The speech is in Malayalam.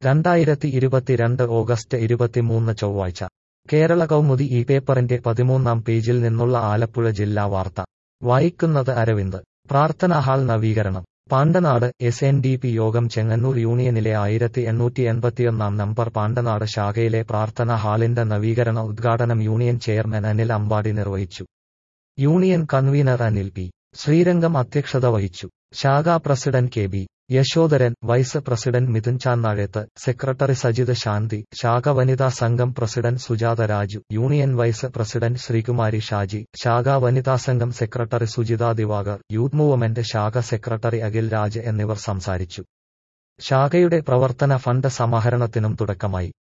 രണ്ടായിരത്തി ഇരുപത്തിരണ്ട് ഓഗസ്റ്റ് ഇരുപത്തിമൂന്ന് ചൊവ്വാഴ്ച കേരള കൗമുദി ഈ പേപ്പറിന്റെ പതിമൂന്നാം പേജിൽ നിന്നുള്ള ആലപ്പുഴ ജില്ലാ വാർത്ത വായിക്കുന്നത് അരവിന്ദ് പ്രാർത്ഥനാ ഹാൾ നവീകരണം Pandanad S N D P യോഗം ചെങ്ങന്നൂർ യൂണിയനിലെ ആയിരത്തി എണ്ണൂറ്റി എൺപത്തിയൊന്നാം നമ്പർ പാണ്ടനാട് ശാഖയിലെ പ്രാർത്ഥനാ ഹാളിന്റെ നവീകരണ ഉദ്ഘാടനം യൂണിയൻ ചെയർമാൻ അനിൽ അമ്പാടി നിർവഹിച്ചു union convener Anil P Sreerangam അധ്യക്ഷത വഹിച്ചു ശാഖാ president K B Yashodharan vice president Mithun Channazhath secretary Sajith Santhi ശാഖ വനിതാ സംഘം president Sujatha Raju union vice president Sreekumari Shaji ശാഖാ വനിതാ സംഘം secretary Sujitha Divakar youth movement ശാഖ സെക്രട്ടറി അഖിൽ രാജ് എന്നിവർ സംസാരിച്ചു ശാഖയുടെ പ്രവർത്തന ഫണ്ട് സമാഹരണത്തിനും തുടക്കമായി